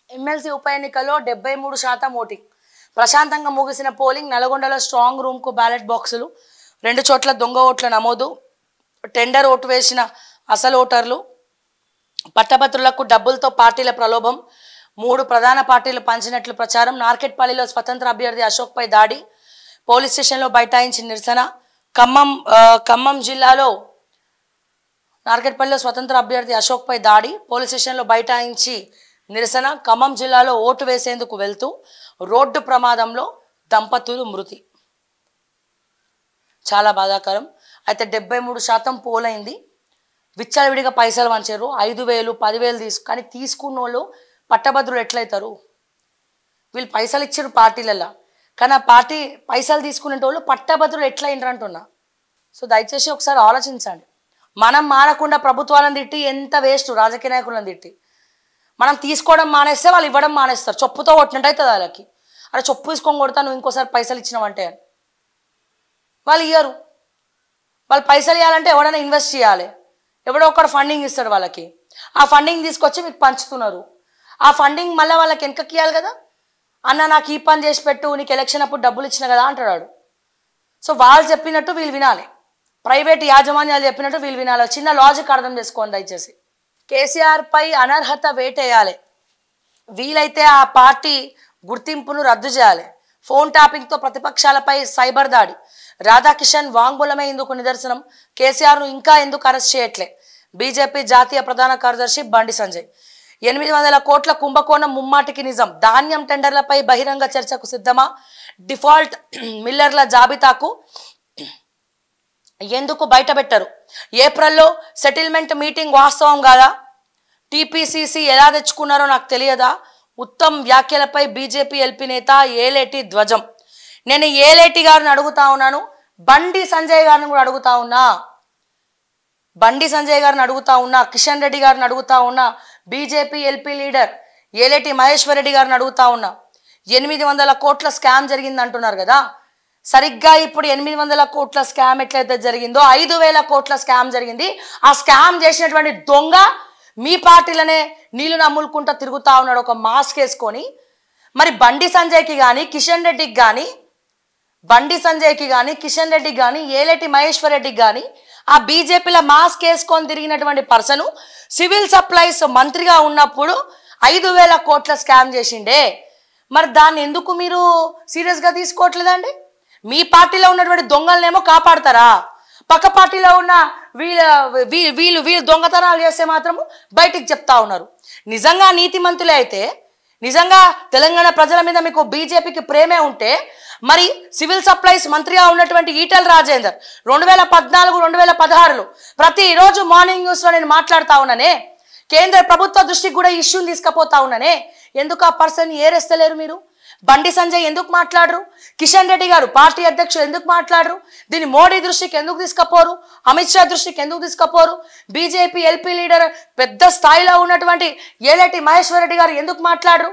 MLC ఉప ఎన్నికల్లో డెబ్బై మూడు శాతం ఓటింగ్ ప్రశాంతంగా ముగిసిన పోలింగ్ నల్గొండలో స్ట్రాంగ్ రూమ్కు బ్యాలెట్ బాక్సులు రెండు చోట్ల దొంగ ఓట్ల నమోదు టెండర్ ఓటు వేసిన అసలు ఓటర్లు పట్టభద్రులకు డబ్బులతో పార్టీల ప్రలోభం మూడు ప్రధాన పార్టీలు పంచినట్లు ప్రచారం నార్కెట్పల్లిలో స్వతంత్ర అభ్యర్థి అశోక్పై దాడి పోలీస్ స్టేషన్లో బైఠాయించిన నిరసన ఖమ్మం ఆ, ఖమ్మం జిల్లాలో నార్కెట్పల్లిలో స్వతంత్ర అభ్యర్థి అశోక్పై దాడి పోలీస్ స్టేషన్లో బైఠాయించి నిరసన ఖమ్మం జిల్లాలో ఓటు వేసేందుకు వెళ్తూ రోడ్డు ప్రమాదంలో దంపతులు మృతి చాలా బాధాకరం అయితే డెబ్బై మూడు శాతం పోలైంది విచ్చలవిడిగా పైసలు వంచారు ఐదు వేలు పదివేలు తీసుకు కానీ తీసుకున్న వాళ్ళు పట్టభద్రులు ఎట్లయితారు వీళ్ళు పైసలు ఇచ్చారు పార్టీలలో కానీ ఆ పార్టీ పైసలు తీసుకునే వాళ్ళు పట్టభద్రులు ఎట్లయినరు అంటున్నా సో దయచేసి ఒకసారి ఆలోచించండి మనం మానకుండా ప్రభుత్వాలను తిట్టి ఎంత వేస్ట్ రాజకీయ నాయకులను తిట్టి మనం తీసుకోవడం మానేస్తే వాళ్ళు ఇవ్వడం మానేస్తారు చొప్పుతో కొట్టినట్టు అవుతుంది వాళ్ళకి అరే చొప్పు తీసుకొని కొడతా నువ్వు ఇంకోసారి పైసలు ఇచ్చినావంటే అని వాళ్ళు ఇయ్యరు వాళ్ళు పైసలు ఇవ్వాలంటే ఎవడైనా ఇన్వెస్ట్ చేయాలి ఎవడో ఒకడు ఫండింగ్ ఇస్తాడు వాళ్ళకి ఆ ఫండింగ్ తీసుకొచ్చి మీకు పంచుతున్నారు ఆ ఫండింగ్ మళ్ళీ వాళ్ళకి వెనకకి ఇవ్వాలి కదా అన్న నాకు ఈ పని చేసి పెట్టు నీకు ఎలక్షన్ అప్పుడు డబ్బులు ఇచ్చిన కదా అంటాడు వాడు. సో వాళ్ళు చెప్పినట్టు వీళ్ళు వినాలి ప్రైవేట్ యాజమాన్యాలు చెప్పినట్టు వీళ్ళు వినాలి చిన్న లాజిక్ అర్థం చేసుకోండి దయచేసి కేసీఆర్ పై అనర్హత వేటేయాలి వీలైతే ఆ పార్టీ గుర్తింపును రద్దు చేయాలి ఫోన్ ట్యాపింగ్తో ప్రతిపక్షాలపై సైబర్ దాడి రాధాకిషన్ వాంగ్మూలమే ఇందుకు నిదర్శనం కేసీఆర్ను ఇంకా ఎందుకు అరెస్ట్ చేయట్లే బీజేపీ జాతీయ ప్రధాన కార్యదర్శి బండి సంజయ్ ఎనిమిది వందల కోట్ల కుంభకోణం ముమ్మాటికి నిజం ధాన్యం టెండర్లపై బహిరంగ చర్చకు సిద్ధమా డిఫాల్ట్ మిల్లర్ల జాబితాకు ఎందుకు బయటపెట్టరు ఏప్రిల్లో సెటిల్మెంట్ మీటింగ్ వాస్తవం కాదా టీపీసీసీ ఎలా తెచ్చుకున్నారో నాకు తెలియదా ఉత్తమ్ వ్యాఖ్యలపై బీజేపీ ఎల్పీ నేత ఏలేటి ధ్వజం నేను ఏలేటి గారిని అడుగుతా ఉన్నాను బండి సంజయ్ గారిని కూడా అడుగుతా ఉన్నా బండి సంజయ్ గారిని అడుగుతా ఉన్నా కిషన్ రెడ్డి గారిని అడుగుతా ఉన్నా BJP LP leader Aleti Maheshwar Reddy గారిని అడుగుతా ఉన్నా ఎనిమిది వందల కోట్ల స్కామ్ జరిగింది అంటున్నారు కదా సరిగ్గా ఇప్పుడు ఎనిమిది వందల కోట్ల స్కామ్ ఎట్లయితే జరిగిందో ఐదు వేల కోట్ల స్కామ్ జరిగింది ఆ స్కామ్ చేసినటువంటి దొంగ మీ పార్టీలనే నీళ్లు నమ్ములుకుంటా తిరుగుతా ఉన్నాడు ఒక మాస్క్ వేసుకొని మరి బండి సంజయ్కి కానీ కిషన్ రెడ్డికి కానీ బండి సంజయ్కి కానీ కిషన్ రెడ్డికి కానీ ఏలేటి మహేశ్వర్ రెడ్డికి కానీ ఆ బీజేపీలో మాస్క్ వేసుకొని తిరిగినటువంటి పర్సను సివిల్ సప్లైస్ మంత్రిగా ఉన్నప్పుడు ఐదు వేల కోట్ల స్కామ్ చేసిండే మరి దాన్ని ఎందుకు మీరు సీరియస్గా తీసుకోవట్లేదండి మీ పార్టీలో ఉన్నటువంటి దొంగలనేమో కాపాడతారా పక్క పార్టీలో ఉన్న వీళ్ళ వీ- వీళ్ళు వీళ్ళు దొంగతనాలు చేస్తే మాత్రము బయటికి చెప్తా ఉన్నారు నిజంగా నీతిమంతులే అయితే నిజంగా తెలంగాణ ప్రజల మీద మీకు బీజేపీకి ప్రేమే ఉంటే మరి సివిల్ సప్లైస్ మంత్రిగా ఉన్నటువంటి ఈటెల రాజేందర్ రెండు వేల పద్నాలుగు రెండు వేల పదహారులో ప్రతిరోజు మార్నింగ్ న్యూస్లో నేను మాట్లాడుతా ఉన్నానే కేంద్ర ప్రభుత్వ దృష్టికి కూడా ఈ ఇష్యూని తీసుకుపోతా ఉన్నానే ఎందుకు ఆ పర్సన్ ఏరేస్తలేరు మీరు బండి సంజయ్ ఎందుకు మాట్లాడరు కిషన్ రెడ్డి గారు పార్టీ అధ్యక్షులు ఎందుకు మాట్లాడరు దీన్ని మోడీ దృష్టికి ఎందుకు తీసుకపోరు అమిత్ షా దృష్టికి ఎందుకు తీసుకపోరు బీజేపీ ఎల్పీ లీడర్ పెద్ద స్థాయిలో ఉన్నటువంటి ఏలేటి మహేశ్వర్ రెడ్డి గారు ఎందుకు మాట్లాడరు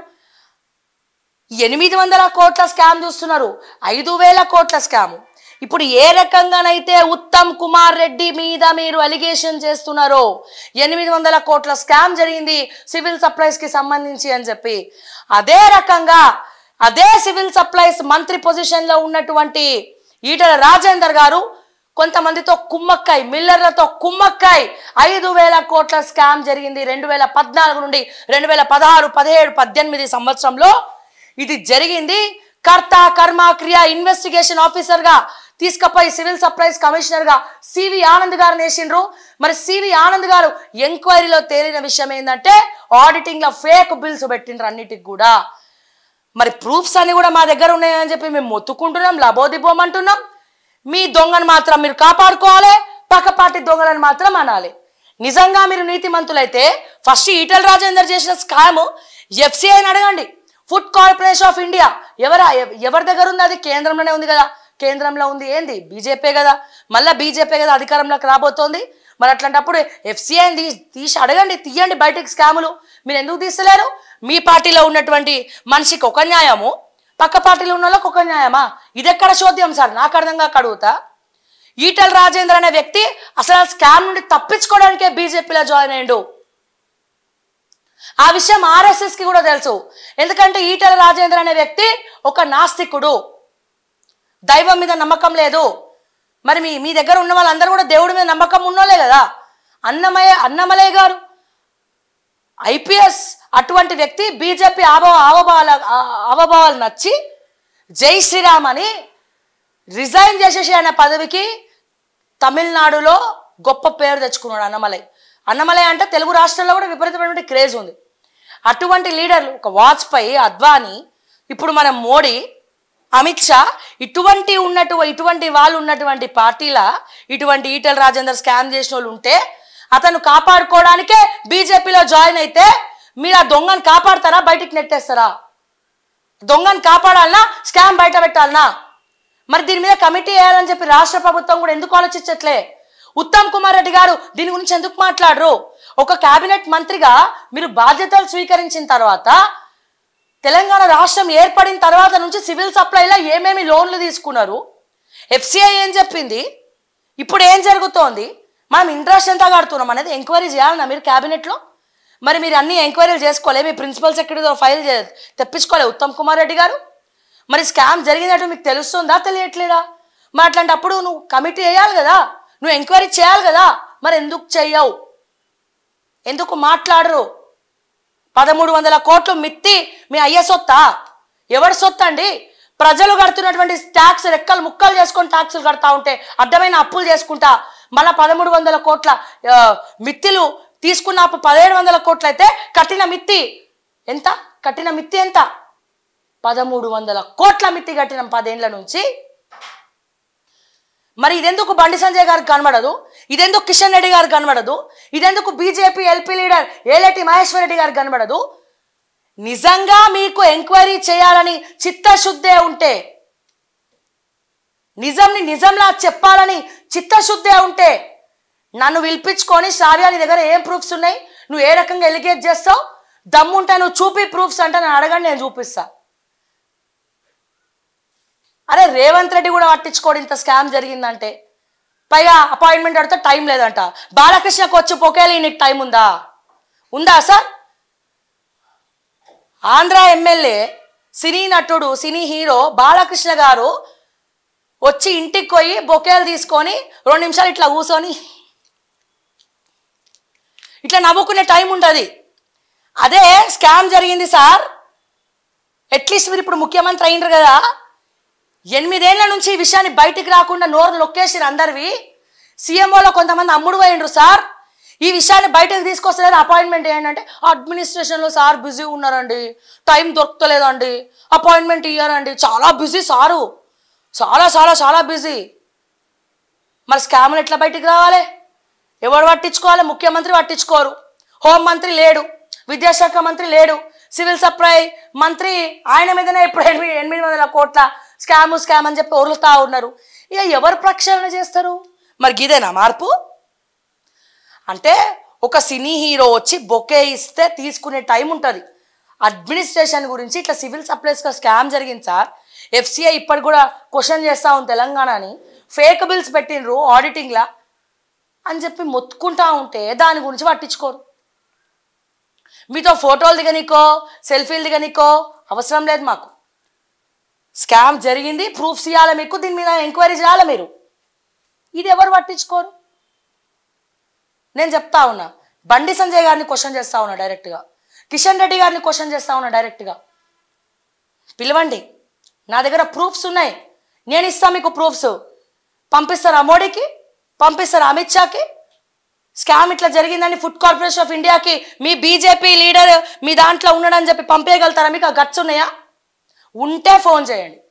ఎనిమిది వందల కోట్ల స్కామ్ చూస్తున్నారు ఐదు వేల కోట్ల స్కామ్ ఇప్పుడు ఏ రకంగానైతే ఉత్తమ్ కుమార్ రెడ్డి మీద మీరు అలిగేషన్ చేస్తున్నారో ఎనిమిది వందల కోట్ల స్కామ్ జరిగింది సివిల్ సప్లైస్ కి సంబంధించి అని చెప్పి అదే రకంగా అదే సివిల్ సప్లైస్ మంత్రి పొజిషన్ లో ఉన్నటువంటి ఈటల రాజేందర్ గారు కొంతమందితో కుమ్మక్కాయ్ మిల్లర్లతో కుమ్మక్కాయ్ ఐదు వేల కోట్ల స్కామ్ జరిగింది రెండు వేల పద్నాలుగు నుండి రెండు వేల పదహారు పదిహేడు పద్దెనిమిది సంవత్సరంలో ఇది జరిగింది కర్త కర్మ క్రియ ఇన్వెస్టిగేషన్ ఆఫీసర్ గా తీసుకుపోయి సివిల్ సప్లైస్ కమిషనర్ గా సివి ఆనంద్ గారిని వేసిండ్రు మరి సివి ఆనంద్ గారు ఎంక్వైరీలో తేలిన విషయం ఏంటంటే ఆడిటింగ్ లో ఫేక్ బిల్స్ పెట్టిండ్రు అన్నిటికి కూడా మరి ప్రూఫ్స్ అన్ని కూడా మా దగ్గర ఉన్నాయని చెప్పి మేము మొత్తుకుంటున్నాం లబోదిబోమంటున్నాం మీ దొంగను మాత్రం మీరు కాపాడుకోవాలి పక్క పార్టీ దొంగలను మాత్రం అనాలి నిజంగా మీరు నీతిమంతులైతే ఫస్ట్ ఈటల రాజేందర్ చేసిన స్కామ్ ఎఫ్సిఐని అడగండి ఫుడ్ కార్పొరేషన్ ఆఫ్ ఇండియా ఎవరా ఎవ- ఎవరి దగ్గర ఉంది అది కేంద్రంలోనే ఉంది కదా కేంద్రంలో ఉంది ఏంది బీజేపీ కదా మళ్ళీ బీజేపీ కదా అధికారంలోకి రాబోతోంది మరి అట్లాంటప్పుడు ఎఫ్సిఐని తీసి తీసి అడగండి తీయండి బయటకు స్కాములు మీరు ఎందుకు తీస్తలేరు మీ పార్టీలో ఉన్నటువంటి మనిషికి ఒక న్యాయము పక్క పార్టీలో ఉన్న వాళ్ళకి ఒక న్యాయమా ఇది ఎక్కడ చోద్యం సార్ నాకు అర్థం కాక అడుగుతా ఈటల రాజేంద్ర అనే వ్యక్తి అసలు ఆ స్కామ్ నుండి తప్పించుకోవడానికే బీజేపీలో జాయిన్ అయ్యిండు ఆ విషయం ఆర్ఎస్ఎస్కి కూడా తెలుసు ఎందుకంటే ఈటల రాజేంద్ర అనే వ్యక్తి ఒక నాస్తికుడు దైవం మీద నమ్మకం లేదు మరి మీ మీ దగ్గర ఉన్న వాళ్ళందరూ కూడా దేవుడి మీద నమ్మకం ఉన్నోలే కదా అన్నమయ్య అన్నమలయ్య గారు ఐపీఎస్ అటువంటి వ్యక్తి బీజేపీ ఆవ ఆవభావాల ఆవభావాలు నచ్చి జై శ్రీరామ్ అని రిజైన్ చేసేసి ఆయన పదవికి తమిళనాడులో గొప్ప పేరు తెచ్చుకున్నాడు అన్నమలై అన్నమలై అంటే తెలుగు రాష్ట్రాల్లో కూడా విపరీతమైనటువంటి క్రేజ్ ఉంది అటువంటి లీడర్లు ఒక వాజ్పేయి అద్వానీ ఇప్పుడు మన మోడీ అమిత్ షా ఇటువంటి ఉన్నటు ఇటువంటి వాళ్ళు ఉన్నటువంటి పార్టీల ఇటువంటి ఈటల రాజేందర్ స్కామ్ చేసిన వాళ్ళు ఉంటే అతను కాపాడుకోవడానికే బీజేపీలో జాయిన్ అయితే మీరు ఆ దొంగను కాపాడతారా బయటికి నెట్టేస్తారా దొంగను కాపాడాలనా స్కామ్ బయట పెట్టాలనా మరి దీని మీద కమిటీ వేయాలని చెప్పి రాష్ట్ర ప్రభుత్వం కూడా ఎందుకు ఆలోచించట్లే ఉత్తమ్ కుమార్ రెడ్డి గారు దీని గురించి ఎందుకు మాట్లాడరు ఒక కేబినెట్ మంత్రిగా మీరు బాధ్యతలు స్వీకరించిన తర్వాత తెలంగాణ రాష్ట్రం ఏర్పడిన తర్వాత నుంచి సివిల్ సప్లైలో ఏమేమి లోన్లు తీసుకున్నారు ఎఫ్సిఐ ఏం చెప్పింది ఇప్పుడు ఏం జరుగుతోంది మనం ఇంట్రెస్ట్ ఎంత కడుతున్నాం అనేది ఎంక్వైరీ చేయాలన్నా మీరు క్యాబినెట్లో మరి మీరు అన్ని ఎంక్వైరీలు చేసుకోలే మీ ప్రిన్సిపల్ సెక్రటరీతో ఫైల్ చే తెప్పించుకోలే ఉత్తమ్ కుమార్ రెడ్డి గారు మరి స్కామ్ జరిగినట్టు మీకు తెలుస్తుందా తెలియట్లేదా మరి అట్లాంటప్పుడు నువ్వు కమిటీ వేయాలి కదా నువ్వు ఎంక్వైరీ చేయాలి కదా మరి ఎందుకు చెయ్యవు ఎందుకు మాట్లాడరు పదమూడు వందల కోట్లు మిత్తి మీ అయ్య సొత్తా ఎవరి సొత్తు అండి ప్రజలు కడుతున్నటువంటి ట్యాక్స్ రెక్కలు ముక్కలు చేసుకొని ట్యాక్సులు కడతా ఉంటే అడ్డమైన అప్పులు చేసుకుంటా మళ్ళా పదమూడు వందల కోట్ల ఆ, మిత్తిలు తీసుకున్న అప్పు పదిహేడు వందల కోట్లు అయితే కట్టిన మిత్తి ఎంత కట్టిన మిత్తి ఎంత పదమూడు వందల కోట్ల మిత్తి కట్టిన పదేండ్ల నుంచి మరి ఇదెందుకు బండి సంజయ్ గారికి కనబడదు ఇదెందుకు కిషన్ రెడ్డి గారికి కనబడదు ఇదెందుకు BJP LP leader Aleti Maheshwar Reddy గారికి కనబడదు నిజంగా మీకు ఎంక్వైరీ చేయాలని చిత్తశుద్ధే ఉంటే నిజంని నిజంలా చెప్పాలని చిత్తశుద్ధే ఉంటే నన్ను పిలిపించుకొని శ్రావ్య నీ దగ్గర ఏం ప్రూఫ్స్ ఉన్నాయి నువ్వు ఏ రకంగా ఎలిగేట్ చేస్తావు దమ్ముంటే నువ్వు చూపి ప్రూఫ్స్ అంటే నేను అడగండి నేను చూపిస్తా అరే రేవంత్ రెడ్డి కూడా పట్టించుకోడు ఇంత స్కామ్ జరిగిందంటే పైగా అపాయింట్మెంట్ అడితే టైం లేదంట బాలకృష్ణకు వచ్చి పొకేలి నీకు టైం ఉందా ఉందా సార్ ఆంధ్ర ఎమ్మెల్యే సినీ నటుడు సినీ హీరో బాలకృష్ణ గారు వచ్చి ఇంటికి పోయి బొకేలు తీసుకొని రెండు నిమిషాలు ఇట్లా కూర్చొని ఇట్లా నవ్వుకునే టైం ఉంటుంది అదే స్కామ్ జరిగింది సార్ అట్లీస్ట్ మీరు ఇప్పుడు ముఖ్యమంత్రి అయినరు కదా ఎనిమిదేళ్ల నుంచి ఈ విషయాన్ని బయటికి రాకుండా నోరు నొక్కేసిరు అందరివి సీఎంఓలో కొంతమంది అమ్ముడు పోయిండ్రు సార్ ఈ విషయాన్ని బయటకు తీసుకొస్తలేదు అపాయింట్మెంట్ ఏంటంటే అడ్మినిస్ట్రేషన్లో సార్ బిజీ ఉన్నారండి టైం దొరకలేదండి అపాయింట్మెంట్ ఇయ్యారండి చాలా బిజీ సారు చాలా చాలా చాలా బిజీ మరి స్కామ్లు ఎట్లా బయటికి రావాలి ఎవరు పట్టించుకోవాలి ముఖ్యమంత్రి పట్టించుకోరు హోంమంత్రి లేడు విద్యాశాఖ మంత్రి లేడు సివిల్ సప్లై మంత్రి ఆయన మీదనే ఇప్పుడు ఎనిమిది ఎనిమిది వందల కోట్ల స్కామ్ స్కామ్ అని చెప్పి ఒరులుతా ఉన్నారు ఇక ఎవరు ప్రక్షాళన చేస్తారు మరి గిదేనా మార్పు అంటే ఒక సినీ హీరో వచ్చి బొకే ఇస్తే తీసుకునే టైం ఉంటుంది అడ్మినిస్ట్రేషన్ గురించి ఇట్లా సివిల్ సప్లైస్గా స్కామ్ జరిగింది సార్ ఎఫ్సిఐ ఇప్పటికి కూడా క్వశ్చన్ చేస్తా ఉంది తెలంగాణని ఫేక్ బిల్స్ పెట్టిండ్రు ఆడిటింగ్లా అని చెప్పి మొత్తుకుంటా ఉంటే దాని గురించి పట్టించుకోరు మీతో ఫోటోలు దిగనికో సెల్ఫీలు దిగనికో అవసరం లేదు మాకు స్కామ్ జరిగింది ప్రూఫ్స్ ఇవ్వాలి మీకు దీని మీద ఎంక్వైరీ చేయాలి మీరు ఇది ఎవరు పట్టించుకోరు నేను చెప్తా ఉన్నా బండి సంజయ్ గారిని క్వశ్చన్ చేస్తా ఉన్నా డైరెక్ట్గా కిషన్ రెడ్డి గారిని క్వశ్చన్ చేస్తా ఉన్నా డైరెక్ట్గా పిలవండి నా దగ్గర ప్రూఫ్స్ ఉన్నాయి నేను ఇస్తా మీకు ప్రూఫ్స్ పంపిస్తారా మోడీకి పంపిస్తారా అమిత్ షాకి స్కామ్ ఇట్లా జరిగిందని ఫుడ్ కార్పొరేషన్ ఆఫ్ ఇండియాకి మీ బీజేపీ లీడర్ మీ దాంట్లో ఉన్నాడని చెప్పి పంపేయగలుగుతారా మీకు ఆ గట్స్ ఉన్నాయా ఉంటే ఫోన్ చేయండి